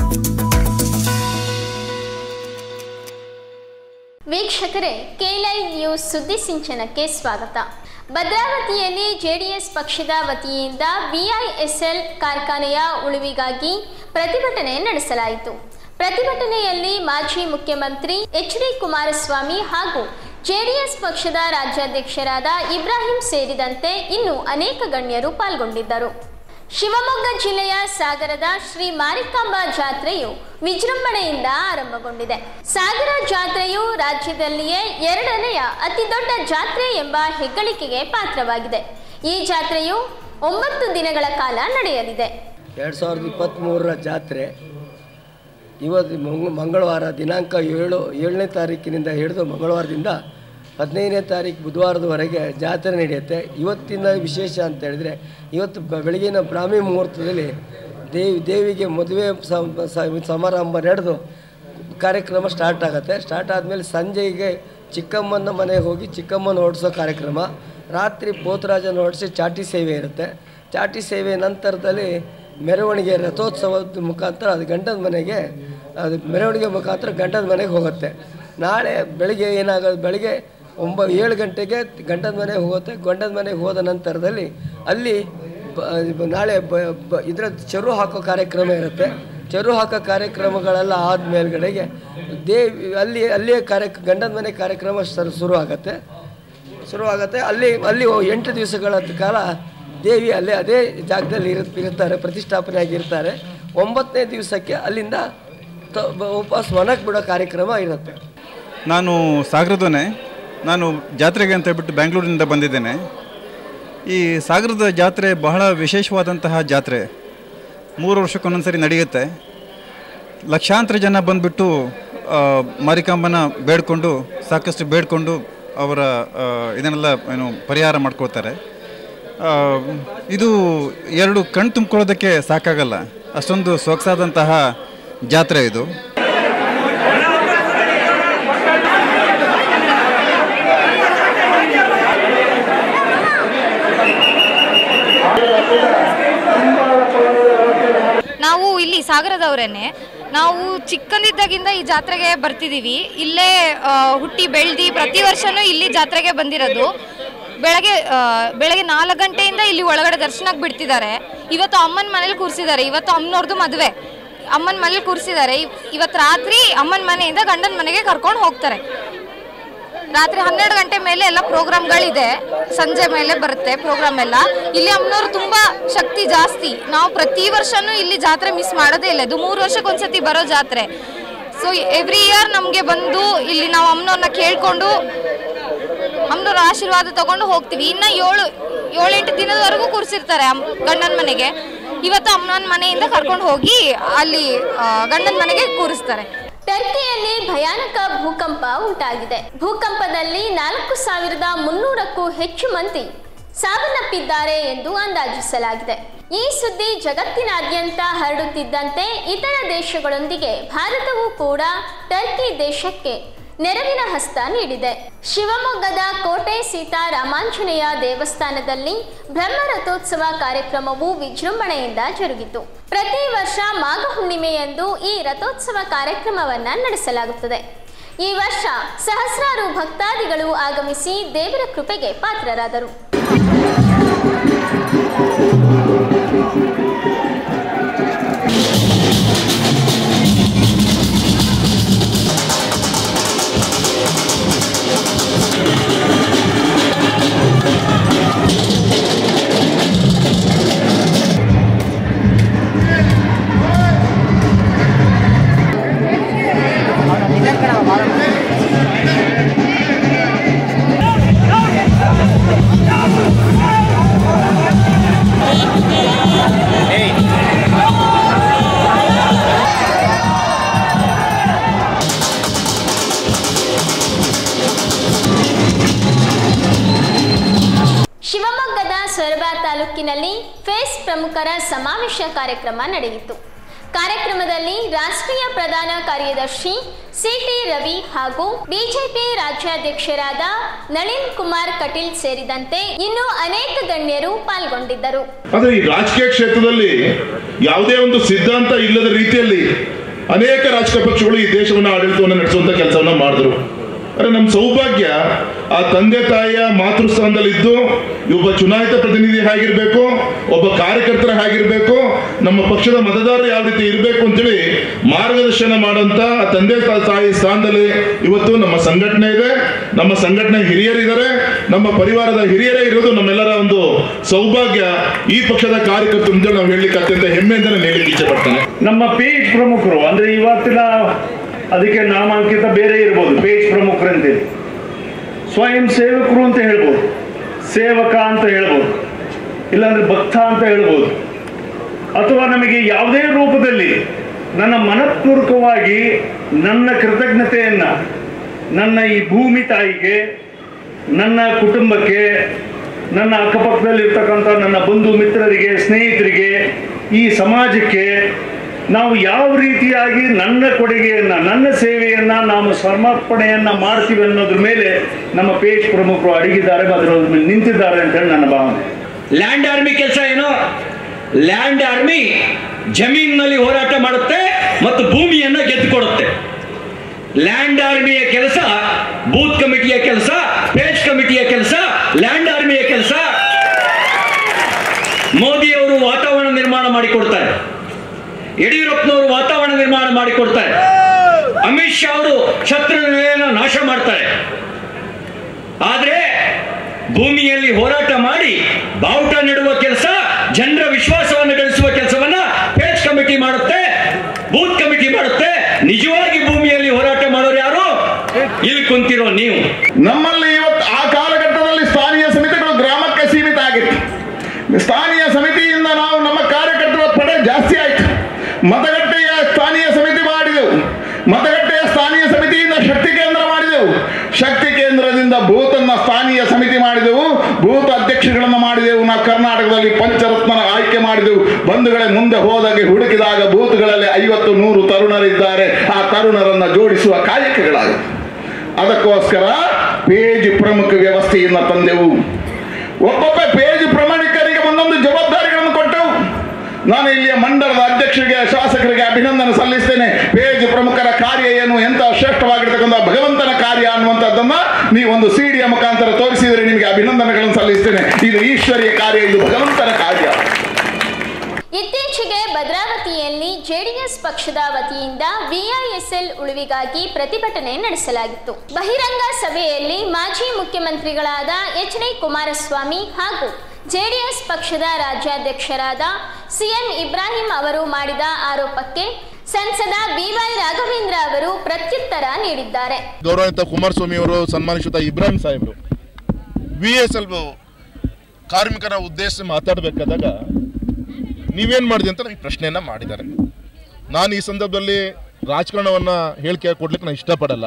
ವೀಕ್ಷಕರೇ ಕೆಲೈವ್ ನ್ಯೂಸ್ ಸುದ್ದಿ ಸಿಂಚನಕ್ಕೆ ಸ್ವಾಗತ ಭದ್ರಾವತಿಯಲ್ಲಿ ಜೆಡಿಎಸ್ ಪಕ್ಷದ ವತಿಯಿಂದ ವಿಐಎಸ್ಎಲ್ ಕಾರ್ಖಾನೆಯ ಉಳಿವಿಗಾಗಿ ಪ್ರತಿಭಟನೆ ನಡೆಸಲಾಯಿತು ಪ್ರತಿಭಟನೆಯಲ್ಲಿ ಮಾಜಿ ಮುಖ್ಯಮಂತ್ರಿ ಎಚ್ ಡಿ ಕುಮಾರಸ್ವಾಮಿ ಹಾಗೂ ಜೆಡಿಎಸ್ ಪಕ್ಷದ ರಾಜ್ಯಾಧ್ಯಕ್ಷರಾದ ಇಬ್ರಾಹಿಂ ಸೇರಿದಂತೆ ಇನ್ನು ಅನೇಕ ಗಣ್ಯರು ಪಾಲ್ಗೊಂಡಿದ್ದರು ಶಿವಮೊಗ್ಗ ಜಿಲ್ಲೆಯ ಸಾಗರದ ಶ್ರೀ ಮಾರಿಕಾಂಬ ಜಾತ್ರೆಯು ವಿಜೃಂಭಣೆಯಿಂದ ಆರಂಭಗೊಂಡಿದೆ ಸಾಗರ ಜಾತ್ರೆಯು ರಾಜ್ಯದಲ್ಲಿಯೇ ಎರಡನೆಯ ಅತಿದೊಡ್ಡ ಜಾತ್ರೆ ಎಂಬ ಹೆಗ್ಗಳಿಕೆಗೆ ಪಾತ್ರವಾಗಿದೆ ಈ ಜಾತ್ರೆಯು ಒಂಬತ್ತು ದಿನಗಳ ಕಾಲ ನಡೆಯಲಿದೆ ಎರಡು ಸಾವಿರದ ಇಪ್ಪತ್ತ್ಮೂರರ ಜಾತ್ರೆ ಇವತ್ತು ಮಂಗ ಮಂಗಳವಾರ ದಿನಾಂಕ ಏಳು ಏಳನೇ ತಾರೀಕಿನಿಂದ ಹಿಡಿದು ಮಂಗಳವಾರದಿಂದ ಹದಿನೈದನೇ ತಾರೀಕು ಬುಧವಾರದವರೆಗೆ ಜಾತ್ರೆ ನಡೆಯುತ್ತೆ ಇವತ್ತಿನ ವಿಶೇಷ ಅಂತ ಹೇಳಿದರೆ ಇವತ್ತು ಬ- ಬೆಳಗಿನ ಬ್ರಾಹ್ಮಿ ಮುಹೂರ್ತದಲ್ಲಿ ದೇವಿ ದೇವಿಗೆ ಮದುವೆ ಸಮ- ಸ- ಸಮಾರಂಭ ನಡೆದು ಕಾರ್ಯಕ್ರಮ ಸ್ಟಾರ್ಟ್ ಆಗುತ್ತೆ ಸ್ಟಾರ್ಟ್ ಆದಮೇಲೆ ಸಂಜೆಗೆ ಚಿಕ್ಕಮ್ಮನ ಮನೆಗೆ ಹೋಗಿ ಚಿಕ್ಕಮ್ಮನ ಓಡಿಸೋ ಕಾರ್ಯಕ್ರಮ ರಾತ್ರಿ ಪೋತರಾಜನ ಓಡಿಸಿ ಚಾಟಿ ಸೇವೆ ಇರುತ್ತೆ ಚಾಟಿ ಸೇವೆ ನಂತರದಲ್ಲಿ ಮೆರವಣಿಗೆ ರಥೋತ್ಸವದ ಮುಖಾಂತರ ಅದು ಗಂಡನ ಮನೆಗೆ ಅದು ಮೆರವಣಿಗೆ ಮುಖಾಂತರ ಗಂಡನ ಮನೆಗೆ ಹೋಗುತ್ತೆ ನಾಳೆ ಬೆಳಿಗ್ಗೆ ಏನಾಗೋದು ಬೆಳಿಗ್ಗೆ ಒಂಬ ಏಳು ಗಂಟೆಗೆ ಗಂಡನ ಮನೆಗೆ ಹೋಗುತ್ತೆ ಗಂಡನ ಮನೆಗೆ ಹೋದ ನಂತರದಲ್ಲಿ ಅಲ್ಲಿ ಬ- ನಾಳೆ ಬ ಬ- ಇದರ ಚೆರು ಹಾಕೋ ಕಾರ್ಯಕ್ರಮ ಇರುತ್ತೆ ಚೆರು ಹಾಕೋ ಕಾರ್ಯಕ್ರಮಗಳೆಲ್ಲ ಆದ ಮೇಲ್ಗಡೆಗೆ ದೇವಿ ಅಲ್ಲಿ ಅಲ್ಲಿಯೇ ಕಾರ್ಯ ಗಂಡನ ಮನೆ ಕಾರ್ಯಕ್ರಮ ಶುರು ಶುರು ಆಗುತ್ತೆ ಶುರು ಆಗುತ್ತೆ ಅಲ್ಲಿ ಅಲ್ಲಿ ಎಂಟು ದಿವಸಗಳ ಕಾಲ ದೇವಿ ಅಲ್ಲೇ ಅದೇ ಜಾಗದಲ್ಲಿ ಇರು ಇರ್ತಾರೆ ಪ್ರತಿಷ್ಠಾಪನೆ ಆಗಿರ್ತಾರೆ ಒಂಬತ್ತನೇ ದಿವಸಕ್ಕೆ ಅಲ್ಲಿಂದ ತ ವಾಪಸ್ ಮನಕ್ಕೆ ಬಿಡೋ ಕಾರ್ಯಕ್ರಮ ಇರುತ್ತೆ ನಾನು ಸಾಗರದವನೇ ನಾನು ಜಾತ್ರೆಗೆ ಅಂತ ಹೇಳ್ಬಿಟ್ಟು ಬೆಂಗಳೂರಿನಿಂದ ಬಂದಿದ್ದೇನೆ ಈ ಸಾಗರದ ಜಾತ್ರೆ ಬಹಳ ವಿಶೇಷವಾದಂತಹ ಜಾತ್ರೆ ಮೂರು ವರ್ಷಕ್ಕೊಂದೊಂದ್ಸರಿ ನಡೆಯುತ್ತೆ ಲಕ್ಷಾಂತರ ಜನ ಬಂದುಬಿಟ್ಟು ಮಾರಿಕಾಂಬನ ಬೇಡ್ಕೊಂಡು ಸಾಕಷ್ಟು ಬೇಡ್ಕೊಂಡು ಅವರ ಆ, ಇದನ್ನೆಲ್ಲ ಏನು ಪರಿಹಾರ ಮಾಡ್ಕೊಳ್ತಾರೆ ಆ, ಇದು ಎರಡು ಕಣ್ ತುಂಬ್ಕೊಳ್ಳೋದಕ್ಕೆ ಸಾಕಾಗಲ್ಲ ಅಷ್ಟೊಂದು ಸೊಗಸಾದಂತಹ ಜಾತ್ರೆ ಇದು ನಾವು ಇಲ್ಲಿ ಸಾಗರದವರೇನೆ ನಾವು ಚಿಕ್ಕಂದಿದ್ದಾಗಿಂದ ಈ ಜಾತ್ರೆಗೆ ಬರ್ತಿದ್ದೀವಿ ಇಲ್ಲೇ ಆ, ಹುಟ್ಟಿ ಬೆಳೆದು ಪ್ರತಿ ವರ್ಷನೂ ಇಲ್ಲಿ ಜಾತ್ರೆಗೆ ಬಂದಿರೋದು ಬೆಳಗ್ಗೆ ಆ, ಬೆಳಗ್ಗೆ ನಾಲ್ಕು ಗಂಟೆಯಿಂದ ಇಲ್ಲಿ ಒಳಗಡೆ ದರ್ಶನಕ್ಕೆ ಬಿಡ್ತಿದ್ದಾರೆ ಇವತ್ತು ಅಮ್ಮನ ಮನೇಲಿ ಕೂರಿಸಿದ್ದಾರೆ ಇವತ್ತು ಅಮ್ಮನವ್ರದ್ದು ಮದುವೆ ಅಮ್ಮನ ಮನೇಲಿ ಕೂರಿಸಿದ್ದಾರೆ ಇವತ್ತು ರಾತ್ರಿ ಅಮ್ಮನ ಮನೆಯಿಂದ ಗಂಡನ ಮನೆಗೆ ಕರ್ಕೊಂಡು ಹೋಗ್ತಾರೆ ರಾತ್ರಿ ಹನ್ನೆರಡು ಗಂಟೆ ಮೇಲೆ ಎಲ್ಲ ಪ್ರೋಗ್ರಾಮ್ಗಳಿದೆ ಸಂಜೆ ಮೇಲೆ ಬರುತ್ತೆ ಪ್ರೋಗ್ರಾಮ್ ಎಲ್ಲ ಇಲ್ಲಿ ಅಮ್ಮನವ್ರು ತುಂಬಾ ಶಕ್ತಿ ಜಾಸ್ತಿ ನಾವು ಪ್ರತಿ ವರ್ಷನೂ ಇಲ್ಲಿ ಜಾತ್ರೆ ಮಿಸ್ ಮಾಡೋದೇ ಇಲ್ಲ ಇದು ಮೂರು ವರ್ಷಕ್ಕೊಂದ್ಸತಿ ಬರೋ ಜಾತ್ರೆ ಸೊ ಎವ್ರಿ ಇಯರ್ ನಮಗೆ ಬಂದು ಇಲ್ಲಿ ನಾವು ಅಮ್ಮನವ್ರನ್ನ ಕೇಳ್ಕೊಂಡು ಅಮ್ಮನವ್ರ ಆಶೀರ್ವಾದ ತಗೊಂಡು ಹೋಗ್ತೀವಿ ಇನ್ನ ಏಳು ಏಳೆಂಟು ದಿನದವರೆಗೂ ಕೂರಿಸಿರ್ತಾರೆ ಗಂಡನ ಮನೆಗೆ ಇವತ್ತು ಅಮ್ಮನ ಮನೆಯಿಂದ ಕರ್ಕೊಂಡು ಹೋಗಿ ಅಲ್ಲಿ ಆ, ಗಂಡನ ಮನೆಗೆ ಕೂರಿಸ್ತಾರೆ ಟರ್ಕಿಯಲ್ಲಿ ಭಯಾನಕ ಭೂಕಂಪ ಉಂಟಾಗಿದೆ ಭೂಕಂಪದಲ್ಲಿ ನಾಲ್ಕು ಸಾವಿರದ ಮುನ್ನೂರಕ್ಕೂ ಹೆಚ್ಚು ಮಂದಿ ಸಾವನ್ನಪ್ಪಿದ್ದಾರೆ ಎಂದು ಅಂದಾಜಿಸಲಾಗಿದೆ ಈ ಸುದ್ದಿ ಜಗತ್ತಿನಾದ್ಯಂತ ಹರಡುತ್ತಿದ್ದಂತೆ ಇತರ ದೇಶಗಳೊಂದಿಗೆ ಭಾರತವೂ ಕೂಡ ಟರ್ಕಿ ದೇಶಕ್ಕೆ ನೆರವಿನ ಹಸ್ತ ನೀಡಿದೆ ಶಿವಮೊಗ್ಗದ ಕೋಟೆ ಸೀತಾರಾಮಾಂಜನೇಯ ದೇವಸ್ಥಾನದಲ್ಲಿ ಬ್ರಹ್ಮರಥೋತ್ಸವ ಕಾರ್ಯಕ್ರಮವು ವಿಜೃಂಭಣೆಯಿಂದ ಜರುಗಿತು ಪ್ರತಿ ವರ್ಷ ಮಾಘ ಹುಣ್ಣಿಮೆಯಂದು ಈ ರಥೋತ್ಸವ ಕಾರ್ಯಕ್ರಮವನ್ನ ನಡೆಸಲಾಗುತ್ತದೆ ಈ ವರ್ಷ ಸಹಸ್ರಾರು ಭಕ್ತಾದಿಗಳು ಆಗಮಿಸಿ ದೇವರ ಕೃಪೆಗೆ ಪಾತ್ರರಾದರು ಶಿವಮೊಗ್ಗದ ಸೊರಬ ತಾಲೂಕಿನಲ್ಲಿ ಫೇಸ್ ಪ್ರಮುಖರ ಸಮಾವೇಶ ಕಾರ್ಯಕ್ರಮ ನಡೆಯಿತು ಕಾರ್ಯಕ್ರಮದಲ್ಲಿ ರಾಷ್ಟ್ರೀಯ ಪ್ರಧಾನ ಕಾರ್ಯದರ್ಶಿ ಸಿಟಿ ರವಿ ಹಾಗೂ ಬಿಜೆಪಿ ರಾಜ್ಯಾಧ್ಯಕ್ಷರಾದ ನಳಿನ್ ಕುಮಾರ್ ಕಟೀಲ್ ಸೇರಿದಂತೆ ಇನ್ನು ಅನೇಕ ಗಣ್ಯರು ಪಾಲ್ಗೊಂಡಿದ್ದರು ಆದರೆ ಈ ರಾಜಕೀಯ ಕ್ಷೇತ್ರದಲ್ಲಿ ಯಾವುದೇ ಒಂದು ಸಿದ್ಧಾಂತ ಇಲ್ಲದ ರೀತಿಯಲ್ಲಿ ಅನೇಕ ರಾಜಕೀಯ ಪಕ್ಷಗಳು ಈ ದೇಶವನ್ನು ಆಡಳಿತವನ್ನು ನಡೆಸುವಂತ ಕೆಲಸವನ್ನ ಮಾಡಿದ್ರು ಆದರೆ ನಮ್ಮ ಸೌಭಾಗ್ಯ ಆ ತಂದೆ ತಾಯಿಯ ಮಾತೃಸ್ಥಾನದಲ್ಲಿದ್ದು ಒಬ್ಬ ಚುನಾಯಿತ ಪ್ರತಿನಿಧಿ ಹೇಗಿರ್ಬೇಕು ಒಬ್ಬ ಕಾರ್ಯಕರ್ತರ ಹೇಗಿರ್ಬೇಕು ನಮ್ಮ ಪಕ್ಷದ ಮತದಾರರು ಯಾವ ರೀತಿ ಇರಬೇಕು ಅಂತೇಳಿ ಮಾರ್ಗದರ್ಶನ ಮಾಡುವಂತ ಆ ತಂದೆ ತಾ- ತಾಯಿ ಸ್ಥಾನದಲ್ಲಿ ಇವತ್ತು ನಮ್ಮ ಸಂಘಟನೆ ಇದೆ ನಮ್ಮ ಸಂಘಟನೆ ಹಿರಿಯರಿದ್ದಾರೆ ನಮ್ಮ ಪರಿವಾರದ ಹಿರಿಯರೇ ಇರೋದು ನಮ್ಮೆಲ್ಲರ ಒಂದು ಸೌಭಾಗ್ಯ ಈ ಪಕ್ಷದ ಕಾರ್ಯಕರ್ತರು ಅಂತೇಳಿ ನಾವು ಹೇಳಲಿಕ್ಕೆ ಅತ್ಯಂತ ಹೆಮ್ಮೆಯಿಂದ ನಾನು ಹೇಳಲಿಕ್ಕೆ ಇಚ್ಛೆ ಪಡ್ತೇನೆ ನಮ್ಮ ಪೇಜ್ ಪ್ರಮುಖರು ಅಂದ್ರೆ ಇವತ್ತಿನ ಅದಕ್ಕೆ ನಾಮಾಂಕಿತ ಬೇರೆ ಇರ್ಬೋದು ಪೇಜ್ ಪ್ರಮುಖರು ಅಂತೇಳಿ ಸ್ವಯಂ ಸೇವಕರು ಅಂತ ಹೇಳ್ಬೋದು ಸೇವಕ ಅಂತ ಹೇಳ್ಬೋದು ಇಲ್ಲಾಂದ್ರೆ ಭಕ್ತ ಅಂತ ಹೇಳ್ಬೋದು ಅಥವಾ ನಮಗೆ ಯಾವುದೇ ರೂಪದಲ್ಲಿ ನನ್ನ ಮನಪೂರ್ವಕವಾಗಿ ನನ್ನ ಕೃತಜ್ಞತೆಯನ್ನ ನನ್ನ ಈ ಭೂಮಿ ತಾಯಿಗೆ ನನ್ನ ಕುಟುಂಬಕ್ಕೆ ನನ್ನ ಅಕ್ಕಪಕ್ಕದಲ್ಲಿರ್ತಕ್ಕಂಥ ನನ್ನ ಬಂಧು ಮಿತ್ರರಿಗೆ ಸ್ನೇಹಿತರಿಗೆ ಈ ಸಮಾಜಕ್ಕೆ ನಾವು ಯಾವ ರೀತಿಯಾಗಿ ನನ್ನ ಕೊಡುಗೆಯನ್ನ ನನ್ನ ಸೇವೆಯನ್ನ ನಾವು ಸಮರ್ಪಣೆಯನ್ನ ಮಾಡ್ತೀವಿ ಅನ್ನೋದ್ರ ಮೇಲೆ ನಮ್ಮ ಪೇಜ್ ಪ್ರಮುಖರು ಅಡಗಿದ್ದಾರೆ ಅದರ ಮೇಲೆ ನಿಂತಿದ್ದಾರೆ ಅಂತ ಹೇಳಿ ನನ್ನ ಭಾವನೆ ಲ್ಯಾಂಡ್ ಆರ್ಮಿ ಕೆಲಸ ಏನು ಲ್ಯಾಂಡ್ ಆರ್ಮಿ ಜಮೀನಿನಲ್ಲಿ ಹೋರಾಟ ಮಾಡುತ್ತೆ ಮತ್ತು ಭೂಮಿಯನ್ನ ಗೆದ್ದುಕೊಡುತ್ತೆ ಲ್ಯಾಂಡ್ ಆರ್ಮಿಯ ಕೆಲಸ ಬೂತ್ ಕಮಿಟಿಯ ಕೆಲಸ ಪೇಜ್ ಕಮಿಟಿಯ ಕೆಲಸ ಲ್ಯಾಂಡ್ ಆರ್ಮಿಯ ಕೆಲಸ ಮೋದಿ ಅವರು ವಾತಾವರಣ ನಿರ್ಮಾಣ ಮಾಡಿಕೊಡ್ತಾರೆ ಯಡಿಯೂರಪ್ಪನವರು ವಾತಾವರಣ ನಿರ್ಮಾಣ ಮಾಡಿಕೊಡ್ತಾರೆ ಅಮಿತ್ ಶಾ ಅವರು ಶತ್ರು ನೆಲೆಯನ್ನು ನಾಶ ಮಾಡ್ತಾರೆ ಆದ್ರೆ ಭೂಮಿಯಲ್ಲಿ ಹೋರಾಟ ಮಾಡಿ ಬಾವುಟ ನೆಡುವ ಕೆಲಸ ಜನರ ವಿಶ್ವಾಸವನ್ನು ಗಳಿಸುವ ಕೆಲಸವನ್ನ ಪೇಜ್ ಕಮಿಟಿ ಮಾಡುತ್ತೆ ಬೂತ್ ಕಮಿಟಿ ಮಾಡುತ್ತೆ ನಿಜವಾಗಿ ಭೂಮಿಯಲ್ಲಿ ಹೋರಾಟ ಮಾಡೋರು ಯಾರು ಇಲ್ಲಿ ಕುಂತಿರೋ ನೀವು ನಮ್ಮಲ್ಲಿ ಇವತ್ತು ಆ ಕಾಲಘಟ್ಟದಲ್ಲಿ ಸ್ಥಾನೀಯ ಸಮಿತಿಗಳು ಗ್ರಾಮಕ್ಕೆ ಸೀಮಿತ ಆಗಿತ್ತು ಸ್ಥಾನೀಯ ಸಮಿತಿಯಿಂದ ನಾವು ನಮ್ಮ ಕಾರ್ಯಕರ್ತರ ಪಡೆ ಜಾಸ್ತಿ ಆಯ್ತು ಮತಗಟ್ಟೆಯ ಸ್ಥಾನೀಯ ಸಮಿತಿ ಮಾಡಿದೆವು ಮತಗಟ್ಟೆಯ ಸ್ಥಾನೀಯ ಸಮಿತಿಯಿಂದ ಶಕ್ತಿ ಕೇಂದ್ರ ಮಾಡಿದೆವು ಶಕ್ತಿ ಕೇಂದ್ರದಿಂದ ಬೂತನ್ನ ಸ್ಥಾನೀಯ ಸಮಿತಿ ಮಾಡಿದೆವು ಬೂತ್ ಅಧ್ಯಕ್ಷಗಳನ್ನು ಮಾಡಿದೆವು ನಾವು ಕರ್ನಾಟಕದಲ್ಲಿ ಪಂಚರತ್ನ ಆಯ್ಕೆ ಮಾಡಿದೆವು ಬಂಧುಗಳೇ ಮುಂದೆ ಹೋದಾಗೆ ಹುಡುಕಿದಾಗ ಬೂತ್ಗಳಲ್ಲಿ ಐವತ್ತು ನೂರು ತರುಣರಿದ್ದಾರೆ ಆ ತರುಣರನ್ನ ಜೋಡಿಸುವ ಕಾಯಕಗಳಾಗುತ್ತೆ ಅದಕ್ಕೋಸ್ಕರ ಪೇಜ್ ಪ್ರಮುಖ ವ್ಯವಸ್ಥೆಯನ್ನು ತಂದೆವು ಒಬ್ಬೊಬ್ಬ ಪೇಜ್ ಪ್ರಮಾಣಿಕರಿಗೆ ಒಂದೊಂದು ಜವಾಬ್ದಾರಿಗಳನ್ನು ಕೊಟ್ಟೆವು ನಾನು ಇಲ್ಲಿಯ ಮಂಡಲದ ಅಧ್ಯಕ್ಷರಿಗೆ ಶಾಸಕರಿಗೆ ಅಭಿನಂದನೆ ಸಲ್ಲಿಸ್ತೇನೆ ಪೇಜ್ ಪ್ರಮುಖರ ಕಾರ್ಯ ಏನು ಎಂತ ಶ್ರೇಷ್ಠವಾಗಿರ್ತಕ್ಕಂಥ ಭಗವಂತನ ಕಾರ್ಯ ಅನ್ನುವಂಥದ್ದನ್ನ ನೀವೊಂದು ಸಿಡಿಯ ಮುಖಾಂತರ ತೋರಿಸಿದರೆ ನಿಮಗೆ ಅಭಿನಂದನೆಗಳನ್ನು ಸಲ್ಲಿಸ್ತೇನೆ ಇದು ಈಶ್ವರಿಯ ಕಾರ್ಯ ಇದು ಭಗವಂತನ ಕಾರ್ಯ ಇತ್ತೀಚೆಗೆ ಭದ್ರಾವತಿಯಲ್ಲಿ ಜೆಡಿಎಸ್ ಪಕ್ಷದ ವತಿಯಿಂದ ವಿಐಎಸ್ಎಲ್ ಉಳಿವಿಗಾಗಿ ಪ್ರತಿಭಟನೆ ನಡೆಸಲಾಗಿತ್ತು ಬಹಿರಂಗ ಸಭೆಯಲ್ಲಿ ಮಾಜಿ ಮುಖ್ಯಮಂತ್ರಿಗಳಾದ ಎಚ್ ಡಿ ಕುಮಾರಸ್ವಾಮಿ ಹಾಗೂ ಜೆಡಿಎಸ್ ಪಕ್ಷದ ರಾಜ್ಯಾಧ್ಯಕ್ಷರಾದ ಸಿಎಂ ಇಬ್ರಾಹಿಂ ಅವರು ಮಾಡಿದ ಆರೋಪಕ್ಕೆ ಸಂಸದ ಬಿವೈ ರಾಘವೇಂದ್ರ ಅವರು ಪ್ರತ್ಯುತ್ತರ ನೀಡಿದ್ದಾರೆ ಗೌರವಾನ್ವಿತ ಕುಮಾರಸ್ವಾಮಿ ಅವರು ಸನ್ಮಾನಿಸಿದ ಇಬ್ರಾಹಿಂ ಸಾಹೇಬರು ವಿ ಎಸ್ ಎಲ್ ಕಾರ್ಮಿಕರ ಉದ್ದೇಶ ಮಾತಾಡಬೇಕಾದಾಗ ನೀವೇನು ಮಾಡಿದೆ ಅಂತ ನನಗೆ ಪ್ರಶ್ನೆಯನ್ನ ಮಾಡಿದ್ದಾರೆ ನಾನು ಈ ಸಂದರ್ಭದಲ್ಲಿ ರಾಜಕಾರಣವನ್ನ ಹೇಳಿಕೆ ಕೊಡ್ಲಿಕ್ಕೆ ನಾನು ಇಷ್ಟಪಡಲ್ಲ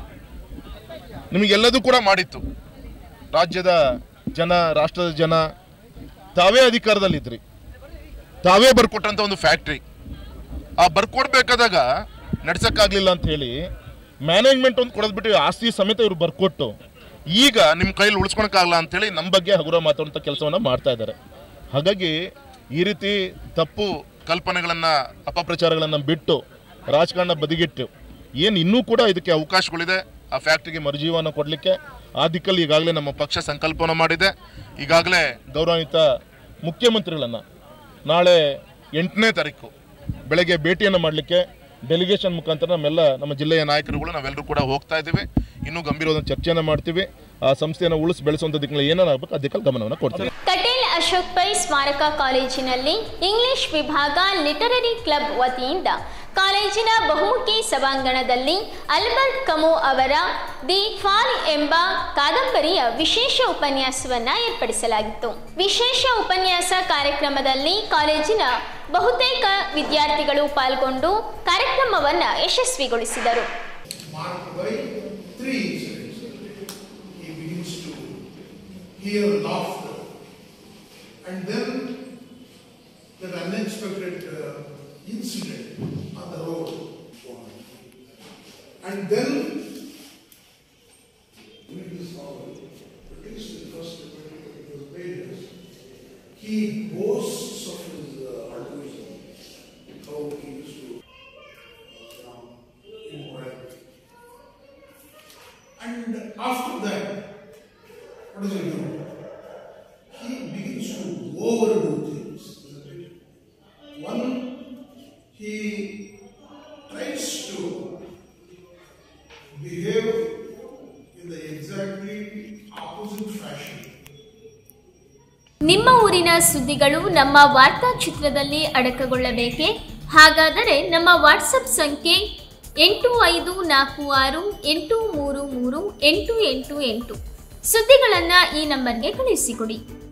ನಿಮಗೆಲ್ಲದೂ ಕೂಡ ಮಾಡಿತ್ತು ರಾಜ್ಯದ ಜನ ರಾಷ್ಟ್ರದ ಜನ ತಾವೇ ಅಧಿಕಾರದಲ್ಲಿದ್ರಿ ತಾವೇ ಬರ್ಕೊಟ್ಟಂತ ಒಂದು ಫ್ಯಾಕ್ಟ್ರಿ ಆ ಬರ್ಕೊಡ್ಬೇಕಾದಾಗ ನಡ್ಸಕ್ಕಾಗ್ಲಿಲ್ಲ ಅಂತ ಹೇಳಿ ಮ್ಯಾನೇಜ್ಮೆಂಟ್ ಒಂದು ಕೊಡದ್ಬಿಟ್ಟು ಆಸ್ತಿ ಸಮೇತ ಇವ್ರು ಬರ್ಕೊಟ್ಟು ಈಗ ನಿಮ್ಮ ಕೈಲಿ ಉಳಿಸ್ಕೊಳಕ್ಕಾಗಲ್ಲ ಅಂತೇಳಿ ನಮ್ಮ ಬಗ್ಗೆ ಹಗುರ ಮಾತಾಡುವಂಥ ಕೆಲಸವನ್ನ ಮಾಡ್ತಾ ಇದ್ದಾರೆ ಹಾಗಾಗಿ ಈ ರೀತಿ ತಪ್ಪು ಕಲ್ಪನೆಗಳನ್ನ ಅಪಪ್ರಚಾರಗಳನ್ನ ಬಿಟ್ಟು ರಾಜಕಾರಣ ಬದಿಗಿಟ್ಟು ಏನು ಇನ್ನೂ ಕೂಡ ಇದಕ್ಕೆ ಅವಕಾಶಗಳಿದೆ ಆ ಫ್ಯಾಕ್ಟ್ರಿಗೆ ಮರುಜೀವನ ಕೊಡಲಿಕ್ಕೆ ಆ ದಿಕ್ಕಲ್ಲಿ ಈಗಾಗಲೇ ನಮ್ಮ ಪಕ್ಷ ಸಂಕಲ್ಪನ ಮಾಡಿದೆ ಈಗಾಗಲೇ ಗೌರವಾನ್ವಿತ ಮುಖ್ಯಮಂತ್ರಿಗಳನ್ನು ನಾಳೆ ಎಂಟನೇ ತಾರೀಕು ಬೆಳಗ್ಗೆ ಭೇಟಿಯನ್ನು ಮಾಡಲಿಕ್ಕೆ ಡೆಲಿಗೇಷನ್ ಮುಖಾಂತರ ನಮ್ಮೆಲ್ಲ ನಮ್ಮ ಜಿಲ್ಲೆಯ ನಾಯಕರುಗಳು ನಾವೆಲ್ಲರೂ ಕೂಡ ಹೋಗ್ತಾ ಇದ್ದೀವಿ ಇನ್ನೂ ಗಂಭೀರವಾದ ಚರ್ಚೆಯನ್ನು ಮಾಡ್ತೀವಿ ಆ ಸಂಸ್ಥೆಯನ್ನು ಉಳಿಸಿ ಬೆಳೆಸುವಂಥ ದಿಕ್ಕಲ್ಲಿ ಏನಾಗಬೇಕು ಆ ದಿಕ್ಕಲ್ಲಿ ಗಮನವನ್ನು ಕೊಡ್ತೀವಿ ಕಟೇಲ್ ಅಶೋಕ್ ಪೈ ಸ್ಮಾರಕ ಕಾಲೇಜಿನಲ್ಲಿ ಇಂಗ್ಲಿಷ್ ವಿಭಾಗ ಲಿಟರರಿ ಕ್ಲಬ್ ವತಿಯಿಂದ ಕಾಲೇಜಿನ ಬಹುಮುಖಿ ಸಭಾಂಗಣದಲ್ಲಿ ಅಲ್ಬರ್ಟ್ ಕಮು ಅವರ ದಿ ಫಾಲ್ ಎಂಬ ಕಾದಂಬರಿಯ ವಿಶೇಷ ಉಪನ್ಯಾಸವನ್ನ ಏರ್ಪಡಿಸಲಾಗಿತ್ತು ವಿಶೇಷ ಉಪನ್ಯಾಸ ಕಾರ್ಯಕ್ರಮದಲ್ಲಿ ಕಾಲೇಜಿನ ಬಹುತೇಕ ವಿದ್ಯಾರ್ಥಿಗಳು ಪಾಲ್ಗೊಂಡು ಕಾರ್ಯಕ್ರಮವನ್ನ ಯಶಸ್ವಿಗೊಳಿಸಿದರು marked by three incidents. He begins to hear laughter. And then that unexpected uh, incident on the road. And then read this novel, at least the first 20 pages, he boasts of his uh, altruism, how he used to after that, what does he do? He begins to overdo things. One, he tries to behave in the exactly opposite fashion. ನಿಮ್ಮ ಊರಿನ ಸುದ್ದಿಗಳು ನಮ್ಮ ವಾರ್ತಾಚಿತ್ರದಲ್ಲಿ ಅಡಕಗೊಳ್ಳಬೇಕೇ ಹಾಗಾದರೆ ನಮ್ಮ WhatsApp ಸಂಖ್ಯೆ ಎಂಟು ಐದು ನಾಲ್ಕು ಆರು ಎಂಟು ಮೂರು ಮೂರು ಎಂಟು ಎಂಟು ಎಂಟು ಸುದ್ದಿಗಳನ್ನು ಈ ನಂಬರ್ಗೆ ಕಳುಹಿಸಿಕೊಡಿ